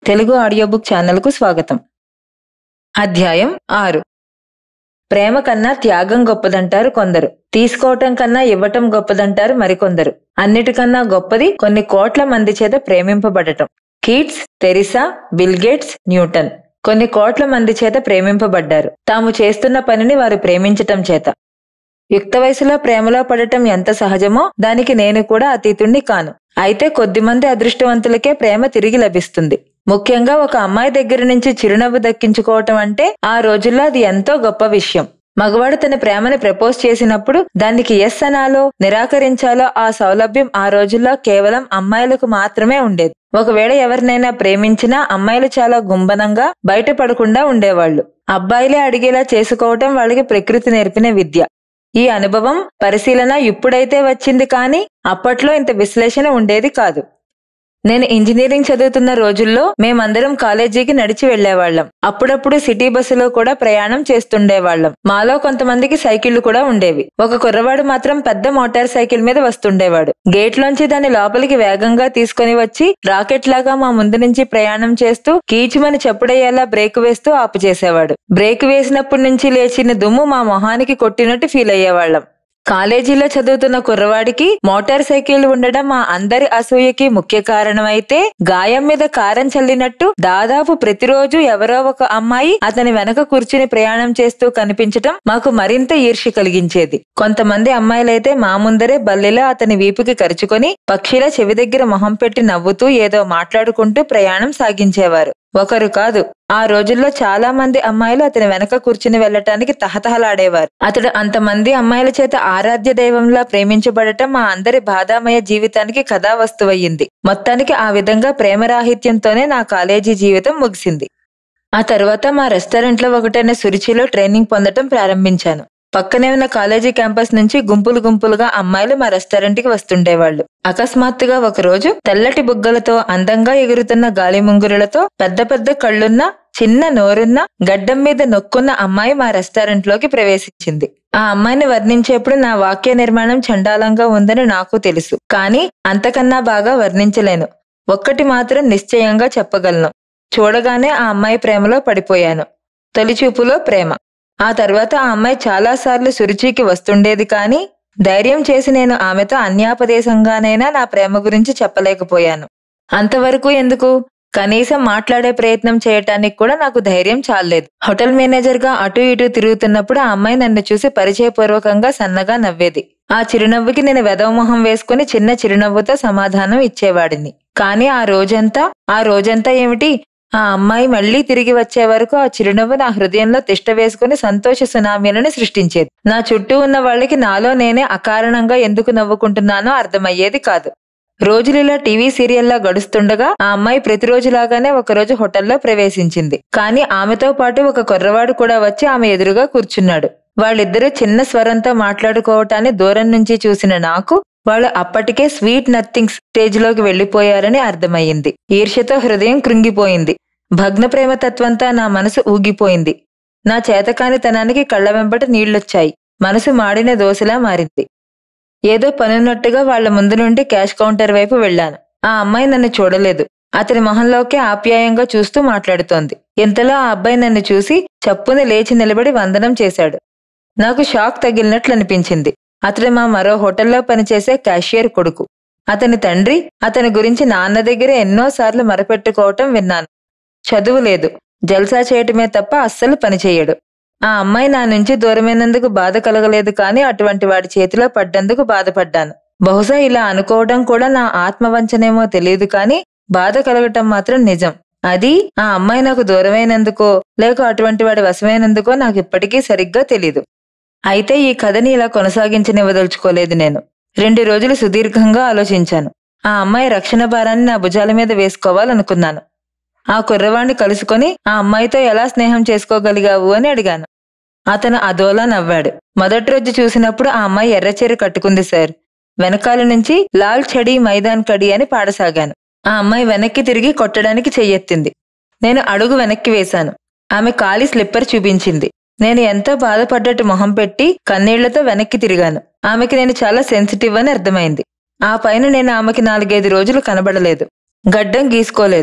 Telugu audio book ఛానల్కు స్వాగతం అధ్యాయం ఆరు ప్రేమ కన్నా త్యాగం గొప్పదంటారు కొందరు తీసుకోవటం కన్నా ఇవ్వటం గొప్పదంటారు మరికొందరు అన్నిటికన్నా గొప్పది కొన్ని కోట్ల మంది చేత ప్రేమింపబడటం Keats Teresa Bill Gates Newton కొన్ని కోట్ల మంది చేత ప్రేమింపబడ్డారు తాము చేస్తున్న పనిని వారు ప్రేమించటం చేత యుక్త వయసులో ప్రేమలో పడటం ఎంత సహజమో దానికి నేను కూడా అతీతుణ్ణి కాను అయితే కొద్దిమంది అదృష్టవంతులకే ప్రేమ తిరిగి లభిస్తుంది ముఖ్యంగా ఒక అమ్మాయి దగ్గర నుంచి చిరునవ్వు దక్కించుకోవటం అంటే ఆ రోజుల్లో అది ఎంతో గొప్ప విషయం మగవాడు తన ప్రేమని ప్రపోజ్ చేసినప్పుడు దానికి ఎస్ అనాలో నిరాకరించాలో ఆ సౌలభ్యం ఆ రోజుల్లో కేవలం అమ్మాయిలకు మాత్రమే ఉండేది ఒకవేళ ఎవరినైనా ప్రేమించినా అమ్మాయిలు చాలా గుంబనంగా బయటపడకుండా ఉండేవాళ్లు అబ్బాయిలే అడిగేలా చేసుకోవటం వాళ్ళకి ప్రకృతి నేర్పిన విద్య ఈ అనుభవం పరిశీలన ఇప్పుడైతే వచ్చింది కానీ అప్పట్లో ఇంత విశ్లేషణ ఉండేది కాదు నేను ఇంజనీరింగ్ చదువుతున్న రోజుల్లో మేమందరం కాలేజీకి నడిచి వెళ్లేవాళ్లం అప్పుడప్పుడు సిటీ బస్సులో కూడా ప్రయాణం చేస్తుండేవాళ్లం మాలో కొంతమందికి సైకిళ్లు కూడా ఉండేవి ఒక కుర్రవాడు మాత్రం పెద్ద మోటార్ సైకిల్ మీద వస్తుండేవాడు గేట్ లోంచి దాన్ని లోపలికి వేగంగా తీసుకుని వచ్చి రాకెట్ లాగా మా ముందు నుంచి ప్రయాణం చేస్తూ కీచుమని చెప్పుడయ్యేలా బ్రేక్ వేస్తూ ఆపు చేసేవాడు బ్రేక్ వేసినప్పటి నుంచి లేచిన దుమ్ము మా మొహానికి కొట్టినట్టు ఫీల్ అయ్యేవాళ్లం కాలేజీలో చదువుతున్న కుర్రవాడికి మోటార్ సైకిల్ ఉండడం మా అందరి అసూయకి ముఖ్య కారణమైతే గాయం మీద కారం చల్లినట్టు దాదాపు ప్రతిరోజు ఎవరో ఒక అమ్మాయి అతని వెనక కూర్చుని ప్రయాణం చేస్తూ కనిపించటం మాకు మరింత ఈర్ష్య కలిగించేది కొంతమంది అమ్మాయిలైతే మా ముందరే బల్లిలా అతని వీపుకి కరుచుకొని పక్షిలా చెవి దగ్గర మొహం పెట్టి నవ్వుతూ ఏదో మాట్లాడుకుంటూ ప్రయాణం సాగించేవారు ఒకరు కాదు ఆ రోజుల్లో చాలా మంది అమ్మాయిలు అతని వెనక కూర్చుని వెళ్లటానికి తహతహలాడేవారు అతడు అంతమంది అమ్మాయిల చేత ఆరాధ్య దైవంలా ప్రేమించబడటం మా అందరి బాధామయ జీవితానికి కథా వస్తువయ్యింది మొత్తానికి ఆ విధంగా ప్రేమరాహిత్యంతోనే నా కాలేజీ జీవితం ముగిసింది ఆ తర్వాత మా రెస్టారెంట్లో ఒకటైన సురుచిలో ట్రైనింగ్ పొందటం ప్రారంభించాను పక్కనే ఉన్న కాలేజీ క్యాంపస్ నుంచి గుంపులు గుంపులుగా అమ్మాయిలు మా రెస్టారెంట్ కి వస్తుండేవాళ్లు అకస్మాత్తుగా ఒకరోజు తెల్లటి బుగ్గలతో అందంగా ఎగురుతున్న గాలి ముంగురులతో పెద్ద పెద్ద కళ్ళున్న చిన్న నోరున్న గడ్డం మీద నొక్కున్న అమ్మాయి మా రెస్టారెంట్ లోకి ప్రవేశించింది ఆ అమ్మాయిని వర్ణించేప్పుడు నా వాక్య నిర్మాణం చండాలంగా ఉందని నాకు తెలుసు కానీ అంతకన్నా బాగా వర్ణించలేను ఒక్కటి మాత్రం నిశ్చయంగా చెప్పగలను చూడగానే ఆ అమ్మాయి ప్రేమలో పడిపోయాను తొలిచూపులో ప్రేమ ఆ తర్వాత ఆ అమ్మాయి చాలాసార్లు సురుచికి వస్తుండేది కానీ ధైర్యం చేసి నేను ఆమెతో అన్యాపదేశంగానైనా నా ప్రేమ గురించి చెప్పలేకపోయాను అంతవరకు ఎందుకు కనీసం మాట్లాడే ప్రయత్నం చేయటానికి కూడా నాకు ధైర్యం చాలలేదు హోటల్ మేనేజర్ గా అటు ఇటు తిరుగుతున్నప్పుడు ఆ అమ్మాయి నన్ను చూసి పరిచయపూర్వకంగా సన్నగా నవ్వేది ఆ చిరునవ్వుకి నేను వెదవమొహం వేసుకుని చిన్న చిరునవ్వుతో సమాధానం ఇచ్చేవాడిని కానీ ఆ రోజంతా ఆ రోజంతా ఏమిటి ఆ అమ్మాయి మళ్లీ తిరిగి వచ్చే వరకు ఆ చిరునవ్వు నా హృదయంలో తిష్ట వేసుకుని సంతోష సునామీలను సృష్టించేది నా చుట్టూ ఉన్న వాళ్ళకి నాలో నేనే అకారణంగా ఎందుకు నవ్వుకుంటున్నానో అర్థమయ్యేది కాదు రోజులిలా టీవీ సీరియల్లా గడుస్తుండగా ఆ అమ్మాయి ప్రతిరోజులాగానే ఒకరోజు హోటల్లో ప్రవేశించింది కానీ ఆమెతో పాటు ఒక కుర్రవాడు కూడా వచ్చి ఆమె ఎదురుగా కూర్చున్నాడు వాళ్ళిద్దరూ చిన్న స్వరంతో మాట్లాడుకోవటాన్ని దూరం నుంచి చూసిన నాకు వాళ్ళు అప్పటికే స్వీట్ నథింగ్స్ స్టేజ్ లోకి వెళ్లిపోయారని అర్థమయ్యింది ఈర్ష్యతో హృదయం కృంగిపోయింది భగ్న ప్రేమ తత్వంతా నా మనసు ఊగిపోయింది నా చేతకానితనానికి కళ్ళ వెంబట నీళ్లొచ్చాయి మనసు మాడిన దోశలా మారింది ఏదో పనున్నట్టుగా వాళ్ల ముందు నుండి క్యాష్ కౌంటర్ వైపు వెళ్లాను ఆ అమ్మాయి నన్ను చూడలేదు అతని మొహంలోకి ఆప్యాయంగా చూస్తూ మాట్లాడుతోంది ఇంతలో ఆ అబ్బాయి నన్ను చూసి చప్పున లేచి నిలబడి వందనం చేశాడు నాకు షాక్ తగిలినట్లు అనిపించింది అతడు మా మరో హోటల్లో పనిచేసే క్యాషియర్ కొడుకు అతని తండ్రి అతని గురించి నాన్న దగ్గర ఎన్నోసార్లు మరపెట్టుకోవటం విన్నాను చదువు లేదు జల్సా చేయటమే తప్ప అస్సలు పనిచేయడు ఆ అమ్మాయి నా నుంచి దూరమైనందుకు బాధ కలగలేదు కానీ అటువంటి వాడి చేతిలో పడ్డందుకు బాధపడ్డాను బహుశా ఇలా అనుకోవడం కూడా నా ఆత్మవంచనేమో తెలియదు కానీ బాధ కలగటం మాత్రం నిజం అది ఆ అమ్మాయి నాకు దూరమైనందుకో లేక అటువంటి వాడి వశమైనందుకో నాకు ఇప్పటికీ సరిగ్గా తెలీదు అయితే ఈ కథని ఇలా కొనసాగించనివ్వదలుచుకోలేదు నేను రెండు రోజులు సుదీర్ఘంగా ఆలోచించాను ఆ అమ్మాయి రక్షణ భారాన్ని నా భుజాల మీద వేసుకోవాలనుకున్నాను ఆ కుర్రవాణ్ణి కలుసుకొని ఆ అమ్మాయితో ఎలా స్నేహం చేసుకోగలిగావు అని అడిగాను అతను అదోలా నవ్వాడు మొదటి రోజు చూసినప్పుడు ఆ అమ్మాయి ఎర్రచీర కట్టుకుంది సార్ వెనకాల నుంచి లాల్ చడి మైదాన్ కడి అని పాడసాగాను ఆ అమ్మాయి వెనక్కి తిరిగి కొట్టడానికి చెయ్యెత్తింది నేను అడుగు వెనక్కి వేశాను ఆమె కాలి స్లిప్పర్ చూపించింది నేను ఎంతో బాధపడ్డట్టు మొహం పెట్టి కన్నీళ్లతో వెనక్కి తిరిగాను ఆమెకి నేను చాలా సెన్సిటివ్ అని అర్థమైంది ఆ పైన నేను ఆమెకి నాలుగైదు రోజులు కనబడలేదు గడ్డం గీసుకోలేదు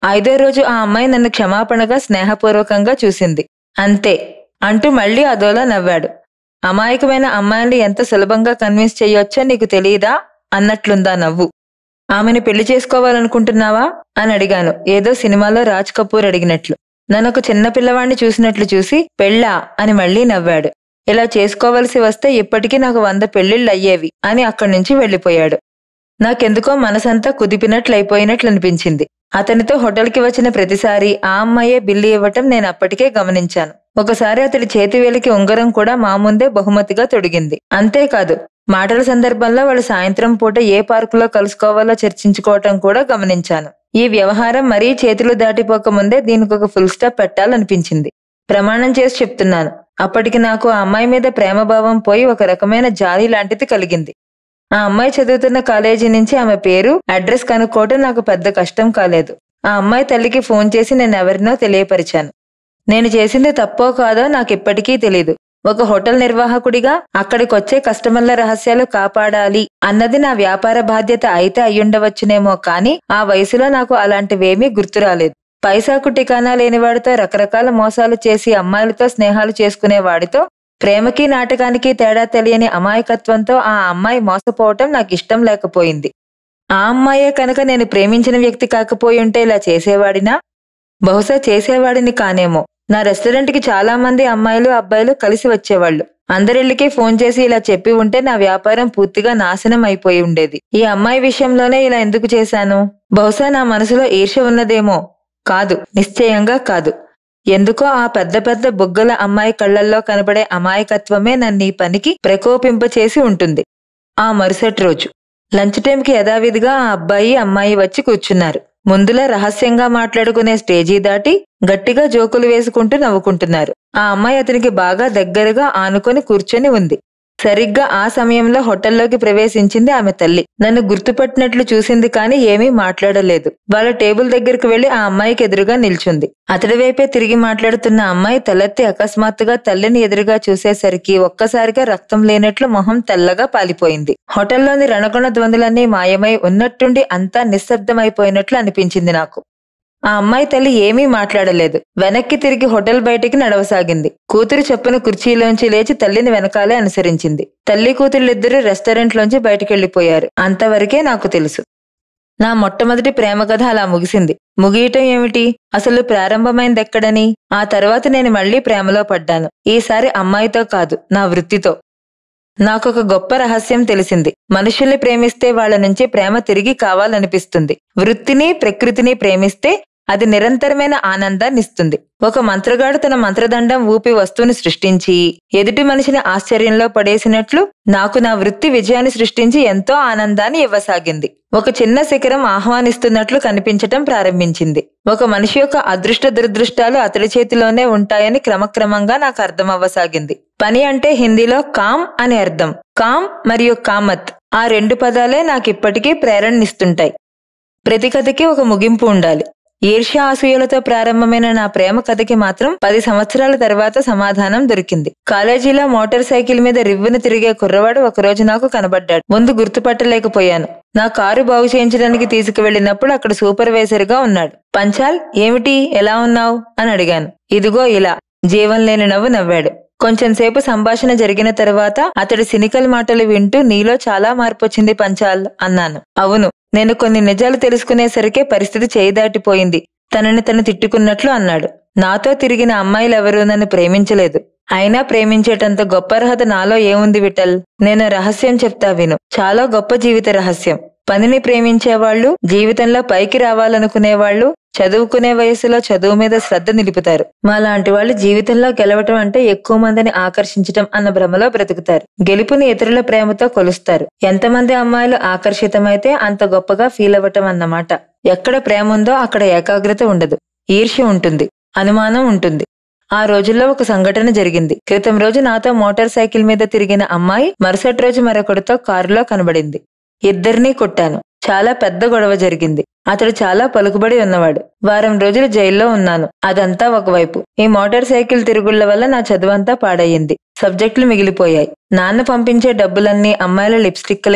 ఐదో రోజు ఆ అమ్మాయి నన్ను క్షమాపణగా స్నేహపూర్వకంగా చూసింది అంతే అంటూ మళ్ళీ అదోలా నవ్వాడు అమాయకమైన అమ్మాయిల్ని ఎంత సులభంగా కన్విన్స్ చేయొచ్చో నీకు తెలియదా అన్నట్లుందా నవ్వు ఆమెను పెళ్లి చేసుకోవాలనుకుంటున్నావా అని అడిగాను ఏదో సినిమాలో రాజ్ కపూర్ అడిగినట్లు నన్ను ఒక చిన్న పిల్లవాణ్ణి చూసినట్లు చూసి పెళ్ళా అని మళ్ళీ నవ్వాడు ఇలా చేసుకోవలసి వస్తే ఇప్పటికీ నాకు వంద పెళ్లిళ్ళు అయ్యేవి అని అక్కడి నుంచి వెళ్లిపోయాడు నాకెందుకో మనసంతా కుదిపినట్లు అయిపోయినట్లు అనిపించింది అతనితో హోటల్కి వచ్చిన ప్రతిసారి ఆ అమ్మాయే బిల్లు ఇవ్వటం నేను అప్పటికే గమనించాను ఒకసారి అతడి చేతివేలికి ఉంగరం కూడా మా ముందే బహుమతిగా తొడిగింది అంతేకాదు మాటల సందర్భంలో వాళ్ళు సాయంత్రం పూట ఏ పార్కులో కలుసుకోవాలో చర్చించుకోవటం కూడా గమనించాను ఈ వ్యవహారం మరీ చేతులు దాటిపోక ముందే దీనికి ఒక ఫుల్ స్టాప్ పెట్టాలనిపించింది ప్రమాణం చేసి చెప్తున్నాను అప్పటికి నాకు ఆ అమ్మాయి మీద ప్రేమభావం పోయి ఒక రకమైన జాలి లాంటిది కలిగింది ఆ అమ్మాయి చదువుతున్న కాలేజీ నుంచి ఆమె పేరు అడ్రస్ కనుక్కోవటం నాకు పెద్ద కష్టం కాలేదు ఆ అమ్మాయి తల్లికి ఫోన్ చేసి నేను ఎవరినో తెలియపరిచాను నేను చేసింది తప్పో కాదో నాకు ఇప్పటికీ తెలీదు ఒక హోటల్ నిర్వాహకుడిగా అక్కడికొచ్చే కస్టమర్ల రహస్యాలు కాపాడాలి అన్నది నా వ్యాపార బాధ్యత అయితే అయ్యుండవచ్చునేమో కానీ ఆ వయసులో నాకు అలాంటివేమీ గుర్తురాలేదు పైసాకు టికానా లేనివాడితో రకరకాల మోసాలు చేసి అమ్మాయిలతో స్నేహాలు చేసుకునే వాడితో ప్రేమకి నాటకానికి తేడా తెలియని అమాయకత్వంతో ఆ అమ్మాయి మోసపోవటం నాకు ఇష్టం లేకపోయింది ఆ అమ్మాయే కనుక నేను ప్రేమించిన వ్యక్తి కాకపోయి ఉంటే ఇలా చేసేవాడినా బహుశా చేసేవాడిని కానేమో నా రెస్టారెంట్కి చాలా మంది అమ్మాయిలు అబ్బాయిలు కలిసి వచ్చేవాళ్ళు అందరిళ్ళకి ఫోన్ చేసి ఇలా చెప్పి ఉంటే నా వ్యాపారం పూర్తిగా నాశనం అయిపోయి ఉండేది ఈ అమ్మాయి విషయంలోనే ఇలా ఎందుకు చేశాను బహుశా నా మనసులో ఈర్ష్య ఉన్నదేమో కాదు నిశ్చయంగా కాదు ఎందుకో ఆ పెద్ద పెద్ద బుగ్గల అమ్మాయి కళ్ళల్లో కనబడే అమాయకత్వమే నన్ను ఈ పనికి ప్రకోపింపచేసి ఉంటుంది ఆ మరుసటి రోజు లంచ్ టైంకి యథావిధిగా ఆ అబ్బాయి అమ్మాయి వచ్చి కూర్చున్నారు ముందులా రహస్యంగా మాట్లాడుకునే స్టేజీ దాటి గట్టిగా జోకులు వేసుకుంటూ నవ్వుకుంటున్నారు ఆ అమ్మాయి అతనికి బాగా దగ్గరగా ఆనుకొని కూర్చొని ఉంది సరిగ్గా ఆ సమయంలో హోటల్లోకి ప్రవేశించింది ఆమె తల్లి నన్ను గుర్తుపట్టినట్లు చూసింది కానీ ఏమీ మాట్లాడలేదు వాళ్ళ టేబుల్ దగ్గరకు వెళ్లి ఆ అమ్మాయికి ఎదురుగా నిల్చుంది అతడి వైపే తిరిగి మాట్లాడుతున్న అమ్మాయి తలెత్తి అకస్మాత్తుగా తల్లిని ఎదురుగా చూసేసరికి ఒక్కసారిగా రక్తం లేనట్లు మొహం తెల్లగా పాలిపోయింది హోటల్లోని రణగుణ ద్వందులన్నీ మాయమై ఉన్నట్టుండి అంతా నిశ్శబ్దమైపోయినట్లు అనిపించింది నాకు ఆ అమ్మాయి తల్లి ఏమీ మాట్లాడలేదు వెనక్కి తిరిగి హోటల్ బయటికి నడవసాగింది కూతురు చెప్పున కుర్చీలోంచి లేచి తల్లిని వెనకాలే అనుసరించింది తల్లి కూతుళ్ళిద్దరూ రెస్టారెంట్లోంచి బయటికెళ్లిపోయారు అంతవరకే నాకు తెలుసు నా మొట్టమొదటి ప్రేమ కథ అలా ముగిసింది ముగియటం ఏమిటి అసలు ప్రారంభమైంది ఎక్కడని ఆ తర్వాత నేను మళ్లీ ప్రేమలో పడ్డాను ఈసారి అమ్మాయితో కాదు నా వృత్తితో నాకొక గొప్ప రహస్యం తెలిసింది మనుషుల్ని ప్రేమిస్తే వాళ్ళ నుంచి ప్రేమ తిరిగి కావాలనిపిస్తుంది వృత్తిని ప్రకృతిని ప్రేమిస్తే అది నిరంతరమైన ఆనందాన్నిస్తుంది ఒక మంత్రగాడు తన మంత్రదండం ఊపి వస్తువుని సృష్టించి ఎదుటి మనిషిని ఆశ్చర్యంలో పడేసినట్లు నాకు నా వృత్తి విజయాన్ని సృష్టించి ఎంతో ఆనందాన్ని ఇవ్వసాగింది ఒక చిన్న శిఖరం ఆహ్వానిస్తున్నట్లు కనిపించటం ప్రారంభించింది ఒక మనిషి యొక్క అదృష్ట దురదృష్టాలు అతడి చేతిలోనే ఉంటాయని క్రమక్రమంగా నాకు అర్థం అవ్వసాగింది పని అంటే హిందీలో కామ్ అని అర్థం కామ్ మరియు కామత్ ఆ రెండు పదాలే నాకు ఇప్పటికీ ప్రేరణనిస్తుంటాయి ప్రతి కథకి ఒక ముగింపు ఉండాలి ఈర్ష్య అసూయలతో ప్రారంభమైన నా ప్రేమ కథకి మాత్రం పది సంవత్సరాల తర్వాత సమాధానం దొరికింది కాలేజీలో మోటార్ సైకిల్ మీద రివ్వును తిరిగే కుర్రవాడు ఒకరోజు నాకు కనబడ్డాడు ముందు గుర్తుపట్టలేకపోయాను నా కారు బాగు చేయించడానికి తీసుకువెళ్ళినప్పుడు అక్కడ సూపర్వైజర్ గా ఉన్నాడు పంచాల్ ఏమిటి ఎలా ఉన్నావు అని అడిగాను ఇదిగో ఇలా జీవం లేని నవ్వు నవ్వాడు కొంచెం సేపు సంభాషణ జరిగిన తర్వాత అతడి సినికల్ మాటలు వింటూ నీలో చాలా మార్పు వచ్చింది పంచాల్ అన్నాను అవును నేను కొన్ని నిజాలు తెలుసుకునేసరికే పరిస్థితి చేయి దాటిపోయింది తనని తను తిట్టుకున్నట్లు అన్నాడు నాతో తిరిగిన అమ్మాయిలెవరూ నన్ను ప్రేమించలేదు అయినా ప్రేమించేటంత గొప్ప అర్హత నాలో ఏముంది విఠల్ నేను రహస్యం చెప్తా విను చాలా గొప్ప జీవిత రహస్యం పనిని ప్రేమించేవాళ్లు జీవితంలో పైకి రావాలనుకునేవాళ్లు చదువుకునే వయసులో చదువు మీద శ్రద్ధ నిలుపుతారు మా లాంటి వాళ్ళు జీవితంలో గెలవటం అంటే ఎక్కువ మందిని ఆకర్షించటం అన్న భ్రమలో బ్రతుకుతారు గెలుపుని ఇతరుల ప్రేమతో కొలుస్తారు ఎంతమంది అమ్మాయిలు ఆకర్షితమైతే అంత గొప్పగా ఫీల్ అవ్వటం అన్నమాట ఎక్కడ ప్రేమ ఉందో అక్కడ ఏకాగ్రత ఉండదు ఈర్ష్య ఉంటుంది అనుమానం ఉంటుంది ఆ రోజుల్లో ఒక సంఘటన జరిగింది క్రితం రోజు నాతో మోటార్ సైకిల్ మీద తిరిగిన అమ్మాయి మరుసటి రోజు మరొకడితో కారులో కనబడింది ఇద్దరినీ కొట్టాను చాలా పెద్ద గొడవ జరిగింది అతడు చాలా పలుకుబడి ఉన్నవాడు వారం రోజులు జైల్లో ఉన్నాను అదంతా ఒకవైపు ఈ మోటార్ సైకిల్ తిరుగుళ్ల వల్ల నా చదువంతా పాడయ్యింది సబ్జెక్టులు మిగిలిపోయాయి నాన్న పంపించే డబ్బులన్నీ అమ్మాయిల లిప్స్టిక్లకి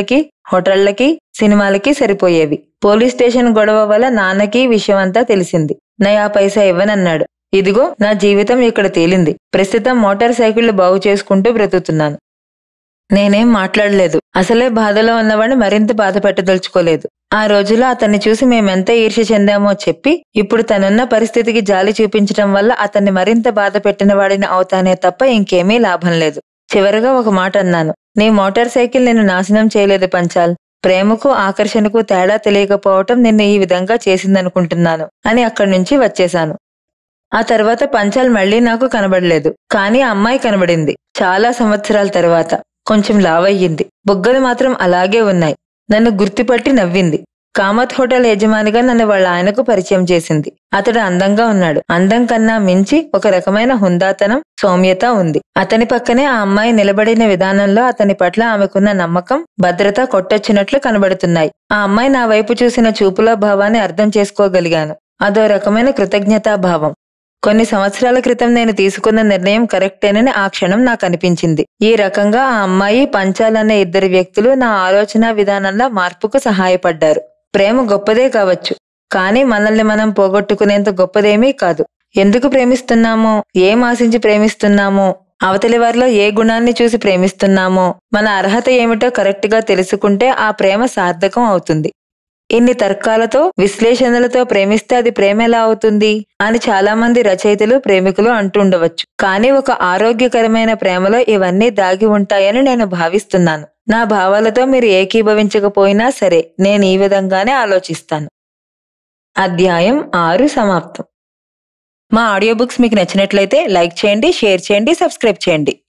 హోటళ్లకి సినిమాలకి సరిపోయేవి పోలీస్ స్టేషన్ గొడవ వల్ల నాన్నకి ఈ విషయం అంతా తెలిసింది నయా పైసా ఇవ్వనన్నాడు ఇదిగో నా జీవితం ఇక్కడ తేలింది ప్రస్తుతం మోటార్ సైకిళ్లు బాగు చేసుకుంటూ బ్రతుకుతున్నాను నేనేం మాట్లాడలేదు అసలే బాధలో ఉన్నవాడిని మరింత బాధ పెట్టదలుచుకోలేదు ఆ రోజులో అతన్ని చూసి మేమెంత ఈర్ష్య చెందామో చెప్పి ఇప్పుడు తనున్న పరిస్థితికి జాలి చూపించడం వల్ల అతన్ని మరింత బాధ పెట్టిన వాడిని అవుతానే తప్ప ఇంకేమీ లాభం లేదు చివరగా ఒక మాట అన్నాను నీ మోటార్ సైకిల్ నిన్ను నాశనం చేయలేదు పంచాల్ ప్రేమకు ఆకర్షణకు తేడా తెలియకపోవటం నిన్ను ఈ విధంగా చేసిందనుకుంటున్నాను అని అక్కడి నుంచి వచ్చేశాను ఆ తర్వాత పంచాల్ మళ్ళీ నాకు కనబడలేదు కానీ ఆ అమ్మాయి కనబడింది చాలా సంవత్సరాల తర్వాత కొంచెం లావయ్యింది బుగ్గలు మాత్రం అలాగే ఉన్నాయి నన్ను గుర్తుపట్టి నవ్వింది కామత్ హోటల్ యజమానిగా నన్ను వాళ్ళ ఆయనకు పరిచయం చేసింది అతడు అందంగా ఉన్నాడు అందం కన్నా మించి ఒక రకమైన హుందాతనం సౌమ్యత ఉంది అతని పక్కనే ఆ అమ్మాయి నిలబడిన విధానంలో అతని పట్ల ఆమెకున్న నమ్మకం భద్రత కొట్టొచ్చినట్లు కనబడుతున్నాయి ఆ అమ్మాయి నా వైపు చూసిన చూపుల భావాన్ని అర్థం చేసుకోగలిగాను అదో రకమైన కృతజ్ఞతాభావం కొన్ని సంవత్సరాల క్రితం నేను తీసుకున్న నిర్ణయం కరెక్టేనని ఆ క్షణం నాకు అనిపించింది ఈ రకంగా ఆ అమ్మాయి పంచాల్ అనే ఇద్దరు వ్యక్తులు నా ఆలోచన విధానంలో మార్పుకు సహాయపడ్డారు ప్రేమ గొప్పదే కావచ్చు కానీ మనల్ని మనం పోగొట్టుకునేంత గొప్పదేమీ కాదు ఎందుకు ప్రేమిస్తున్నామో ఏం ఆశించి ప్రేమిస్తున్నామో అవతలి వారిలో ఏ గుణాన్ని చూసి ప్రేమిస్తున్నామో మన అర్హత ఏమిటో కరెక్ట్ గా తెలుసుకుంటే ఆ ప్రేమ సార్థకం అవుతుంది ఇన్ని తర్కాలతో విశ్లేషణలతో ప్రేమిస్తే అది ప్రేమ ఎలా అవుతుంది అని చాలా మంది రచయితలు ప్రేమికులు అంటుండవచ్చు కానీ ఒక ఆరోగ్యకరమైన ప్రేమలో ఇవన్నీ దాగి ఉంటాయని నేను భావిస్తున్నాను నా భావాలతో మీరు ఏకీభవించకపోయినా సరే నేను ఈ విధంగానే ఆలోచిస్తాను అధ్యాయం ఆరు సమాప్తం మా ఆడియో బుక్స్ మీకు నచ్చినట్లయితే లైక్ చేయండి షేర్ చేయండి సబ్స్క్రైబ్ చేయండి